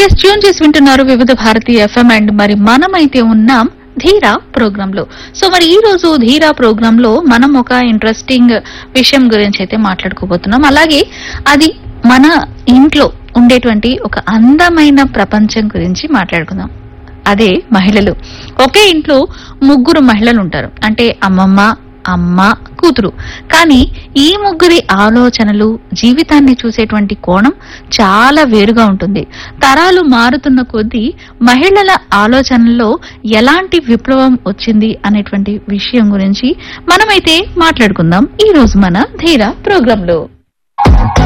yes tune చేసి వింటున్నారు వివిధ భారతి ఎఫ్ఎం అండ్ మరి మనమైతే ఉన్నాం ధీరా ప్రోగ్రామ్ లో సో మరి ఈ రోజు ధీరా ప్రోగ్రామ్ లో మనం ఒక ఇంట్రెస్టింగ్ విషయం గురించి అయితే మాట్లాడుకోబోతున్నాం అలాగే అది మన ఇంట్లో ఉండేటువంటి ఒక అందమైన ప్రపంచం గురించి మాట్లాడుకుందాం అదే మహిళలు ఒకే ఇంట్లో ముగ్గురు మహిళలు ఉంటారు అంటే అమ్మమ్మ అమ్మ కూతురు కానీ ఈ ముగ్గురి ఆలోచనలు జీవితాన్ని చూసేటువంటి కోణం చాలా వేరుగా ఉంటుంది తరాలు మారుతున్న కొద్దీ మహిళల ఆలోచనల్లో ఎలాంటి విప్లవం వచ్చింది అనేటువంటి విషయం గురించి మనమైతే మాట్లాడుకుందాం ఈ రోజు మన ధీర ప్రోగ్రాంలో